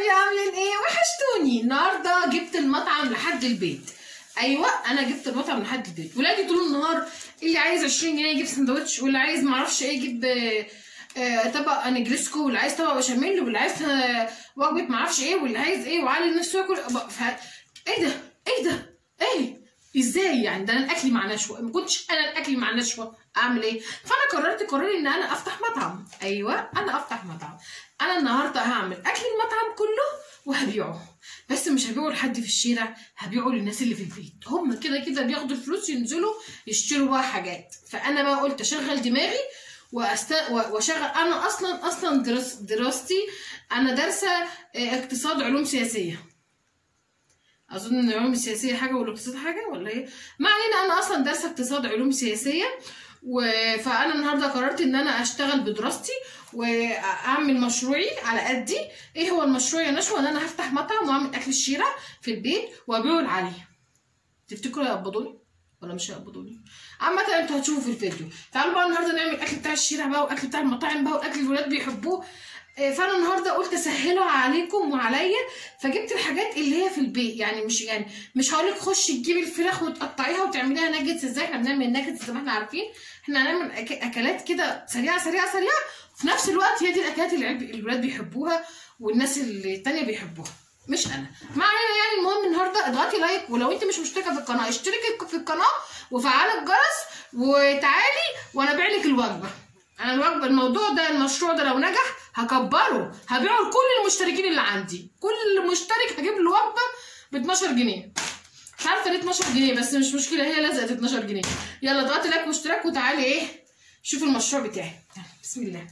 حبايبي عاملين ايه وحشتوني النهارده جبت المطعم لحد البيت ايوه انا جبت المطعم لحد البيت ولادي طول النهار اللي عايز 20 جنيه يجيب سندوتش واللي عايز معرفش ايه يجيب آه، آه، طبق نجرسكو واللي عايز طبق بشاميل واللي عايز آه، وجبه معرفش ايه واللي عايز ايه وعلي نفسه ياكل أبقى- ف... ايه ده ايه ده ايه ازاي يعني ده انا الاكل مع نشوه ما كنتش انا الاكل مع نشوه اعمل ايه فانا قررت قراري ان انا افتح مطعم ايوه انا افتح مطعم انا النهارده هعمل اكل المطعم كله وهبيعه بس مش هبيعه لحد في الشارع هبيعه للناس اللي في البيت هم كده كده بياخدوا الفلوس ينزلوا يشتروا بقى حاجات فانا بقى قلت اشغل دماغي وأست... و- واشغل انا اصلا اصلا درس... دراستي انا دارسه آه، اقتصاد علوم سياسيه اظن ان العلوم السياسيه حاجه والاقتصاد حاجه ولا ايه ما علينا انا اصلا دارسه اقتصاد علوم سياسيه و... فانا النهارده قررت ان انا اشتغل بدراستي واعمل مشروعي على قدي ايه هو المشروع يا نشوى ان انا هفتح مطعم واعمل اكل الشارع في البيت وابيعه لعلي تفتكروا هيقبضوني ولا مش هيقبضوني عامة انتوا هتشوفوا في الفيديو تعالوا بقى النهارده نعمل الاكل بتاع الشارع بقى والاكل بتاع المطاعم بقى والاكل اللي الولاد بيحبوه آه، فانا النهارده قلت اسهلها عليكم وعليا فجبت الحاجات اللي هي في البيت يعني مش يعني مش هقول لك خشي تجيبي الفراخ وتقطعيها وتعمليها ناجتس ازاي احنا بنعمل ناجتس زي ما احنا عارفين احنا هنعمل أك- اكلات كده سريعه سريعه سريعه وفي نفس الوقت هي دي الاكلات اللي العيال- الولاد بيحبوها والناس اللي التانية بيحبوها مش انا ما علينا يعني المهم النهارده اضغطي لايك ولو انت مش مشتركه في القناه اشتركي في القناه وفعلي الجرس وتعالي وانا ابيع لك الوجبه انا الوجبه الموضوع ده المشروع ده لو نجح هكبره هبيعه لكل المشتركين اللي عندي كل مشترك هجيب له وجبه ب 12 جنيه مش عارفه ليه 12 جنيه بس مش مشكله هي لزقت 12 جنيه يلا اضغطي لايك واشتراك وتعالي ايه شوفي المشروع بتاعي يلا، بسم الله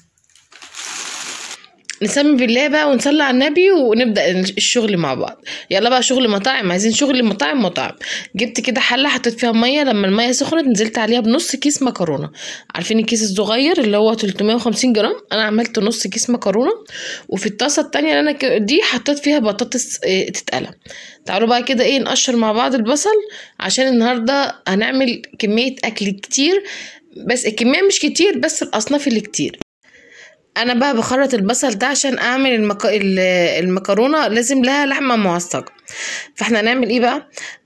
نسمي بالله بقى ونصلي على النبي ونبدا الشغل مع بعض يلا بقى شغل مطاعم عايزين شغل مطاعم مطاعم جبت كده حله حطيت فيها ميه لما الميه سخنت نزلت عليها بنص كيس مكرونه عارفين الكيس الصغير اللي هو 350 جرام انا عملت نص كيس مكرونه وفي الطاسه التانية اللي انا ك- دي حطيت فيها بطاطس آه، تتقلى تعالوا بقى كده ايه نقشر مع بعض البصل عشان النهارده هنعمل كميه اكل كتير بس الكميه مش كتير بس الاصناف اللي كتير انا بقى بخرط البصل ده عشان اعمل المك... ال- المكرونه لازم لها لحمه معصجه فاحنا هنعمل ايه بقى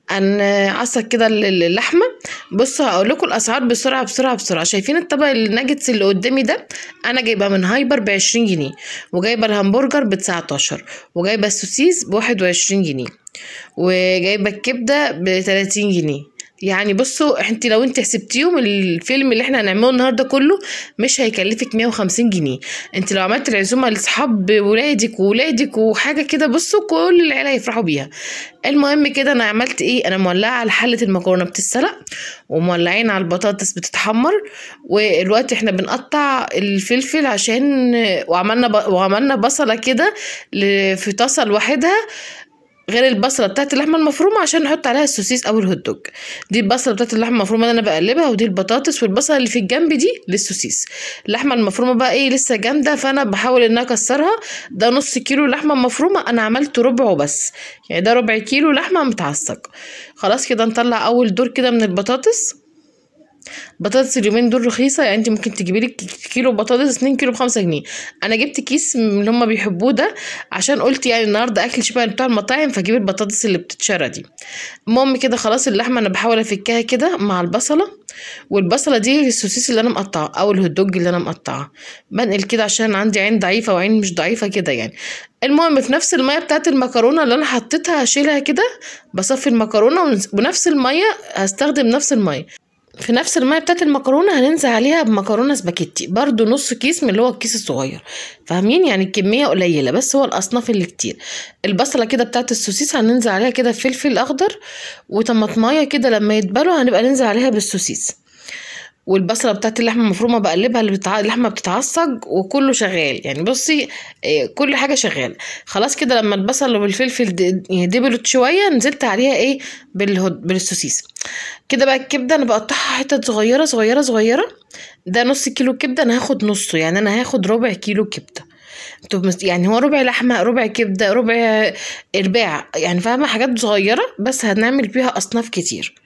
هنعصج كده ال- ال- اللحمه بصوا هقول لكم الاسعار بسرعه بسرعه بسرعه شايفين الطبق الناجتس اللي قدامي ده انا جايبه من هايبر ب 20 جنيه وجايبه الهمبرجر ب 19 وجايبه السوسيس ب 21 جنيه وجايبه الكبده ب 30 جنيه يعني بصوا انت لو انت حسبتيهم الفيلم اللي احنا هنعمله النهارده كله مش هيكلفك 150 جنيه انت لو عملت العزومه لاصحاب ولادك وولادك وحاجه كده بصوا كل العيله هيفرحوا بيها المهم كده انا عملت ايه انا مولعه على حله المكرونه بتتسلق ومولعين على البطاطس بتتحمر والوقت احنا بنقطع الفلفل عشان وعملنا ب... وعملنا بصله كده ل- في طاسه لوحدها غير البصله بتاعت اللحمه المفرومه عشان نحط عليها السوسيس او الهوت دوج دي البصله بتاعت اللحمه المفرومه اللي انا بقلبها ودي البطاطس والبصله اللي في الجنب دي للسوسيس اللحمه المفرومه بقى ايه لسه جامده فانا بحاول ان انا اكسرها ده نص كيلو لحمه مفرومه انا عملت ربعه بس يعني ده ربع كيلو لحمه متعصق خلاص كده نطلع اول دور كده من البطاطس بطاطس اليومين دول رخيصه يعني انت ممكن تجيبي لك كيلو بطاطس 2 كيلو بخمسة جنيه انا جبت كيس من اللي هم بيحبوه ده عشان قلت يعني النهارده اكل شبه بتاع المطاعم فاجيب البطاطس اللي بتتشرى دي المهم كده خلاص اللحمه انا بحاول افكها كده مع البصله والبصله دي السوسيس اللي انا مقطعه او الهوت دوج اللي انا مقطعه بنقل كده عشان عندي عين ضعيفه وعين مش ضعيفه كده يعني المهم في نفس الميه بتاعت المكرونه اللي انا حطيتها هشيلها كده بصفي المكرونه ونس- ونفس الميه هستخدم نفس الميه في نفس الميه بتاعت المكرونه هننزل عليها بمكرونه سباكيتي برضو نص كيس من اللي هو الكيس الصغير فاهمين يعني الكميه قليله بس هو الاصناف اللي كتير البصله كده بتاعت السوسيس هننزل عليها كده فلفل اخضر وطماطمايه كده لما يتبلوا هنبقى ننزل عليها بالسوسيس والبصله بتاعت اللحمه المفرومه بقلبها اللي بتع... اللحمه بتتعصج وكله شغال يعني بصي إيه، كل حاجه شغاله خلاص كده لما البصل والفلفل د- يعني دبلت شويه نزلت عليها ايه بالهد... بالسوسيس كده بقى الكبده انا بقطعها حتت صغيره صغيره صغيره ده نص كيلو كبده انا هاخد نصه يعني انا هاخد ربع كيلو كبده انتوا مس- يعني هو ربع لحمه ربع كبده ربع ارباع يعني فاهمه حاجات صغيره بس هنعمل بيها اصناف كتير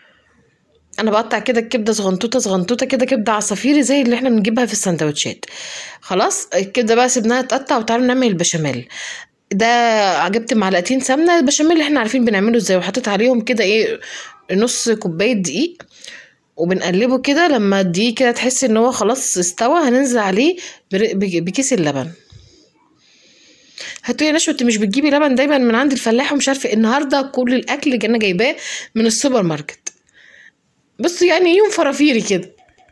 انا بقطع كده الكبده صغنطوطه صغنطوطه كده كبده عصافيري زي اللي احنا بنجيبها في السندوتشات خلاص الكبده بقى سيبناها تقطع وتعالوا نعمل البشاميل ده جبت معلقتين سمنه البشاميل اللي احنا عارفين بنعمله ازاي وحطيت عليهم كده ايه نص كوبايه دقيق وبنقلبه كده لما الدقيق كده تحس ان هو خلاص استوى هننزل عليه بر- بك- بكيس اللبن هتقولي يا نشوى انت مش بتجيبي لبن دايما من عند الفلاح ومش عارفه إيه. النهارده كل الاكل اللي انا جايباه من السوبر ماركت بص يعني يوم فرافيري كده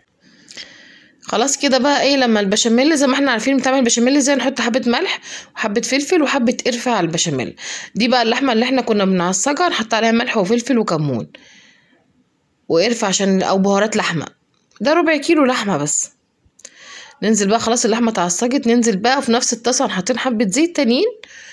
خلاص كده بقى ايه لما البشاميل زي ما احنا عارفين بتعمل البشاميل ازاي نحط حبه ملح وحبه فلفل وحبه قرفه على البشاميل دي بقى اللحمه اللي احنا كنا بنعصجها نحط عليها ملح وفلفل وكمون وقرفه عشان او بهارات لحمه ده ربع كيلو لحمه بس ننزل بقى خلاص اللحمه اتعصجت ننزل بقى في نفس الطاسه حاطين حبه زيت تانيين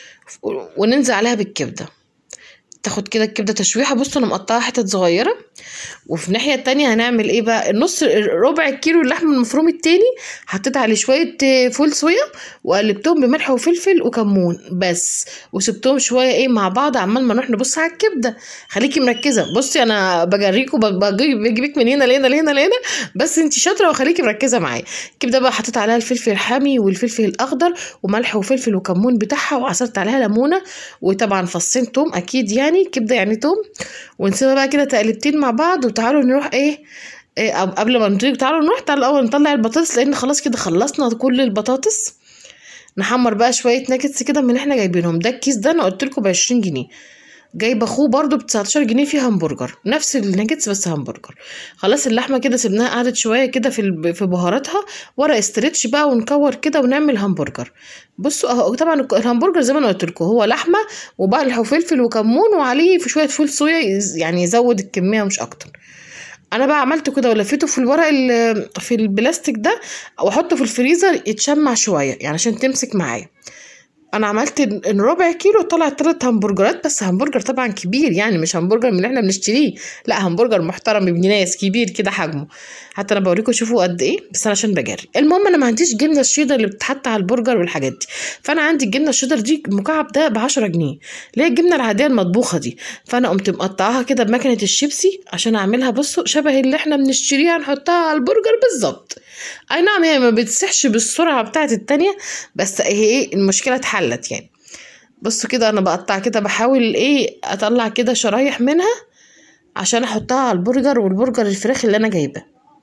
وننزل عليها بالكبده تاخد كده الكبده تشويحه بص انا مقطعها حتت صغيره وفي الناحيه التانية هنعمل ايه بقى النص ربع الكيلو اللحم المفروم التاني حطيت عليه شويه آه، فول صويا وقلبتهم بملح وفلفل وكمون بس وسبتهم شويه ايه مع بعض عمال ما نروح نبص على الكبده خليكي مركزه بصي انا بجريكوا ب- بجيب- بجيبك من هنا لهنا لهنا لهنا بس انت شاطره وخليكي مركزه معايا الكبده بقى حطيت عليها الفلفل الحامي والفلفل الاخضر وملح وفلفل وكمون بتاعها وعصرت عليها ليمونه وطبعا فصين توم اكيد يعني كبده يعني توم ونسيبها بقى كده تقلبتين مع بعض وتعالوا نروح ايه إيه أو قبل ما نطيب تعالوا نروح تعالوا الاول نطلع البطاطس لان خلاص كده خلصنا كل البطاطس نحمر بقى شويه ناجتس كده من اللي احنا جايبينهم ده الكيس ده انا قلت لكم ب 20 جنيه جايبه اخوه برضو ب 19 جنيه فيه همبرجر نفس الناجتس بس همبرجر خلاص اللحمه كده سيبناها قعدت شويه كده في الب- في بهاراتها ورق استرتش بقى ونكور كده ونعمل همبرجر بصوا اهو طبعا الك- الهمبرجر زي ما انا قلت لكم هو لحمه وملح وفلفل وكمون وعليه في شويه فول صويا يز- يعني يزود الكميه مش اكتر انا بقى عملته كده ولفيته في الورق ال- في البلاستيك ده واحطه في الفريزر يتشمع شويه يعني عشان تمسك معايا انا عملت ال- الربع كيلو طلع تلات همبرجرات بس همبرجر طبعا كبير يعني مش همبرجر من اللي احنا بنشتريه لا همبرجر محترم ابن ناس كبير كده حجمه حتى انا بوريكم شوفوا قد ايه بس انا عشان بجري المهم انا ما عنديش جبنه الشيدر اللي بتتحط على البرجر والحاجات دي فانا عندي الجبنه الشيدر دي المكعب ده ب 10 جنيه اللي هي الجبنه العاديه المطبوخه دي فانا قمت مقطعاها كده بمكنه الشيبسي عشان اعملها بصوا شبه اللي احنا بنشتريها نحطها على البرجر بالظبط اي نعم هي ما بتسحش بالسرعه بتاعت التانية بس هي ايه المشكله اتحلت يعني بصوا كده انا بقطع كده بحاول ايه اطلع كده شرايح منها عشان احطها على البرجر والبرجر الفراخ اللي انا جايباه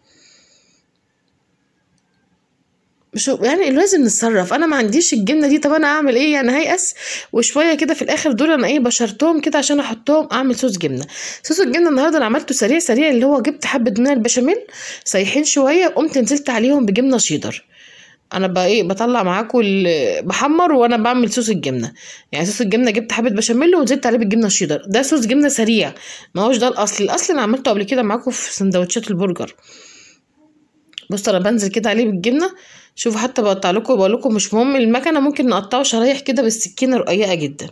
شو يعني لازم نتصرف انا ما عنديش الجبنه دي طب انا اعمل ايه يعني هيأس وشويه كده في الاخر دول انا ايه بشرتهم كده عشان احطهم اعمل صوص جبنه صوص الجبنه النهارده انا عملته سريع سريع اللي هو جبت حبه من البشاميل سايحين شويه قمت نزلت عليهم بجبنه شيدر انا بقى ايه بطلع معاكم ال- بحمر وانا بعمل صوص الجبنه يعني صوص الجبنه جبت حبه بشاميل ونزلت عليه بالجبنه الشيدر ده صوص جبنه سريع ما هوش ده الاصل الاصل انا عملته قبل كده معاكم في سندوتشات البرجر بص انا بنزل كده عليه بالجبنه شوفوا حتى بقطع لكم بقول لكم مش مهم المكنه ممكن نقطعه شرايح كده بالسكينه رقيقه جدا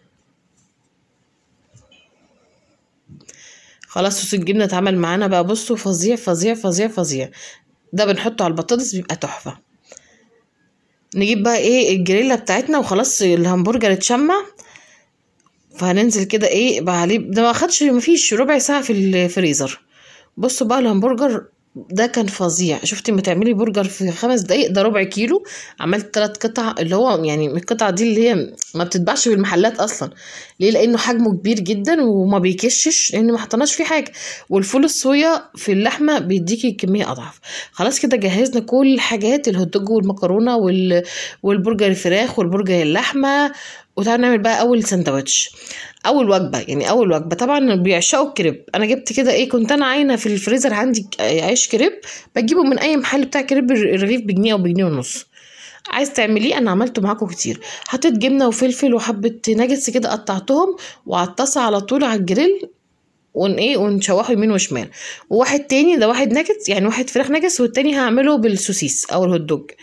خلاص صوص الجبنه اتعمل معانا بقى بصوا فظيع فظيع فظيع فظيع ده بنحطه على البطاطس بيبقى تحفه نجيب بقى ايه الجريلا بتاعتنا وخلاص الهمبرجر اتشمع فهننزل كده ايه بقى عليه ده ما خدش مفيش ربع ساعه في الفريزر بصوا بقى الهمبرجر ده كان فظيع شفتي ما تعملي برجر في خمس دقايق ده ربع كيلو عملت ثلاث قطع اللي هو يعني من القطع دي اللي هي ما بتتباعش في المحلات اصلا ليه لانه حجمه كبير جدا وما بيكشش لان ما حطيناش فيه حاجه والفول الصويا في اللحمه بيديكي كميه اضعف خلاص كده جهزنا كل الحاجات الهوت دوج والمكرونه وال... والبرجر الفراخ والبرجر اللحمه وتعالوا نعمل بقى اول سندوتش اول وجبه يعني اول وجبه طبعا بيعشقوا الكريب انا جبت كده ايه كنت انا عاينه في الفريزر عندي عيش كريب بجيبه من اي محل بتاع كريب الرغيف بجنيه او بجنيه ونص عايز تعمليه انا عملته معاكم كتير حطيت جبنه وفلفل وحبه ناجتس كده قطعتهم وعلى الطاسه على طول على الجريل ون ايه ونشوحه يمين وشمال وواحد تاني ده واحد ناجتس يعني واحد فراخ ناجتس والتاني هعمله بالسوسيس او الهوت دوج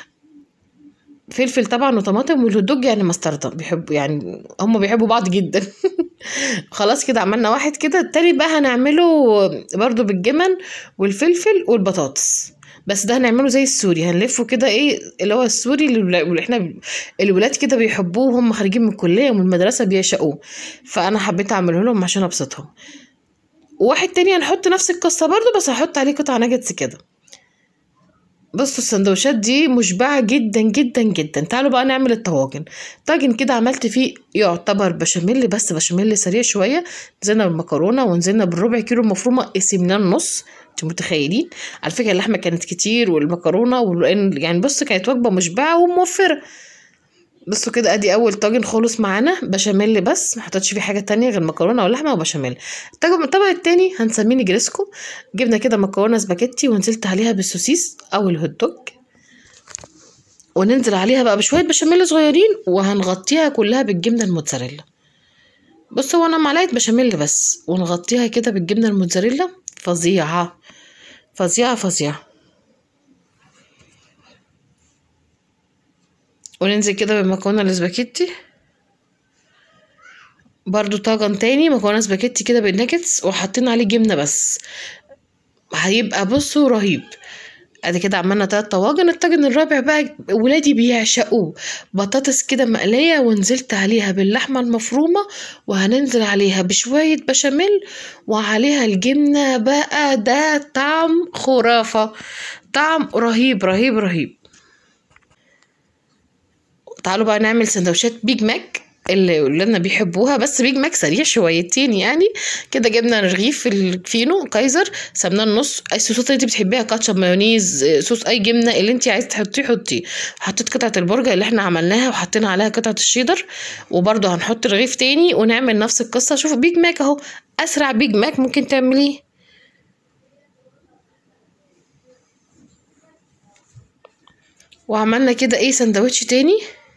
فلفل طبعا وطماطم والهوت دوج يعني مستردة بيحبوا يعني هم بيحبوا بعض جدا خلاص كده عملنا واحد كده التاني بقى هنعمله برضو بالجمل والفلفل والبطاطس بس ده هنعمله زي السوري هنلفه كده ايه اللي هو السوري اللي اللي احنا الولاد كده بيحبوه وهم خارجين من الكليه ومن المدرسه بيعشقوه فانا حبيت اعمله لهم عشان ابسطهم وواحد تاني هنحط نفس القصه برضو بس هحط عليه قطع ناجتس كده بصوا السندوتشات دي مشبعة جدا جدا جدا تعالوا بقى نعمل الطواجن طاجن كده عملت فيه يعتبر بشاميل بس بشاميل سريع شوية نزلنا بالمكرونة ونزلنا بالربع كيلو مفرومة قسمناه النص انتوا متخيلين على فكرة اللحمة كانت كتير والمكرونة واللقان يعني بص كانت وجبة مشبعة وموفرة بصوا كده ادي اول طاجن خالص معانا بشاميل بس ما حطيتش فيه حاجه تانية غير مكرونه ولحمه وبشاميل الطاجن الطبق التاني هنسميه نجرسكو جبنا كده مكرونه سباكيتي ونزلت عليها بالسوسيس او الهوت دوج وننزل عليها بقى بشويه بشاميل صغيرين وهنغطيها كلها بالجبنه الموتزاريلا بصوا هو انا معلقه بشاميل بس ونغطيها كده بالجبنه الموتزاريلا فظيعه فظيعه فظيعه وننزل كده بالمكرونه الاسباجيتي برضو طاجن تاني مكرونه سباجيتي كده بالناجتس وحاطين عليه جبنه بس هيبقى بصوا رهيب ادي كده عملنا تلات طواجن الطاجن الرابع بقى ولادي بيعشقوه بطاطس كده مقليه ونزلت عليها باللحمه المفرومه وهننزل عليها بشويه بشاميل وعليها الجبنه بقى ده طعم خرافه طعم رهيب رهيب رهيب تعالوا بقى نعمل سندوتشات بيج ماك اللي ولادنا بيحبوها بس بيج ماك سريع شويتين يعني كده جبنا رغيف الفينو كايزر سمناه النص اي صوصات اللي انت بتحبيها كاتشب مايونيز صوص اي جبنه اللي انت عايزه تحطيه حطيه حطيت قطعه البرجر اللي احنا عملناها وحطينا عليها قطعه الشيدر وبرده هنحط رغيف تاني ونعمل نفس القصه شوفوا بيج ماك اهو اسرع بيج ماك ممكن تعمليه وعملنا كده ايه سندوتش تاني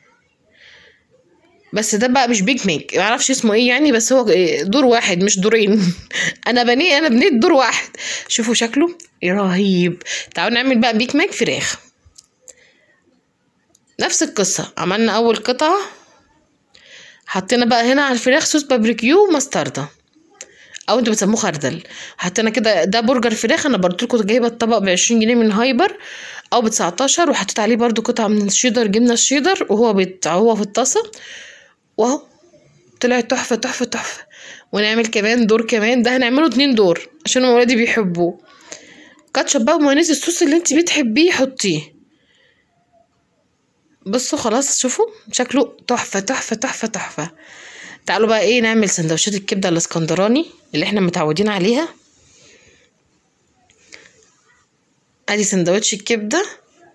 بس ده بقى مش بيج ماك معرفش اسمه ايه يعني بس هو دور واحد مش دورين انا بني انا بنيت دور واحد شوفوا شكله رهيب تعالوا نعمل بقى بيج ماك فراخ نفس القصة عملنا اول قطعة حطينا بقى هنا على الفراخ صوص بابريكيو ومستردة او انتوا بتسموه خردل حطينا كده ده برجر فراخ انا برضو كنت جايبه الطبق ب 20 جنيه من هايبر او ب 19 وحطيت عليه برضو قطعه من الشيدر جبنه الشيدر وهو بيت هو في الطاسه واهو طلع تحفه تحفه تحفه ونعمل كمان دور كمان ده هنعمله اتنين دور عشان ولادي بيحبوه كاتشب بقى ومايونيز الصوص اللي انت بتحبيه حطيه بصوا خلاص شوفوا شكله تحفه تحفه تحفه تحفه تعالوا بقى ايه نعمل سندوتشات الكبده الاسكندراني اللي احنا متعودين عليها ادي سندوتش الكبده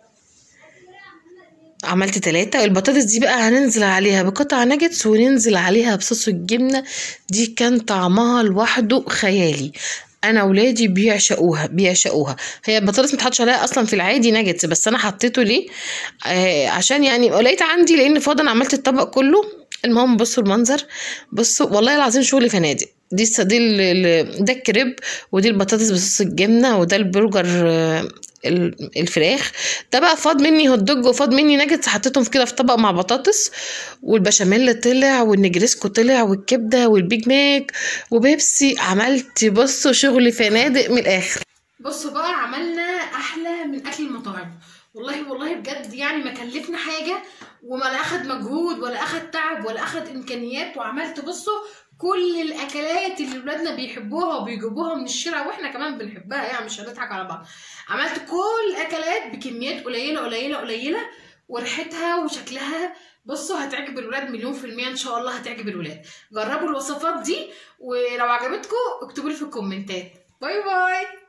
عملت تلاتة البطاطس دي بقى هننزل عليها بقطع ناجتس وننزل عليها بصوص الجبنة دي كان طعمها لوحده خيالي انا ولادي بيعشقوها بيعشقوها هي البطاطس متحطش عليها اصلا في العادي ناجتس بس انا حطيته ليه آه عشان يعني لقيت عندي لان فاضل عملت الطبق كله المهم بصوا المنظر بصوا والله العظيم شغل فنادق دي دي ده الكريب ودي البطاطس بصوص الجبنه وده البرجر الفراخ ده بقى فاض مني هوت دوج وفاض مني ناجتس حطيتهم في كده في طبق مع بطاطس والبشاميل طلع والنجريسكو طلع والكبده والبيج ماك وبيبسي عملت بصوا شغل فنادق من الاخر بصوا بقى عملنا احلى من اكل المطاعم والله والله بجد يعني ما كلفنا حاجه وما لا اخد مجهود ولا اخد تعب ولا اخد امكانيات وعملت بصوا كل الاكلات اللي ولادنا بيحبوها وبيجيبوها من الشارع واحنا كمان بنحبها يعني مش هنضحك على بعض عملت كل الاكلات بكميات قليله قليله قليله وريحتها وشكلها بصوا هتعجب الولاد مليون في المية ان شاء الله هتعجب الولاد جربوا الوصفات دي ولو عجبتكم اكتبوا لي في الكومنتات باي باي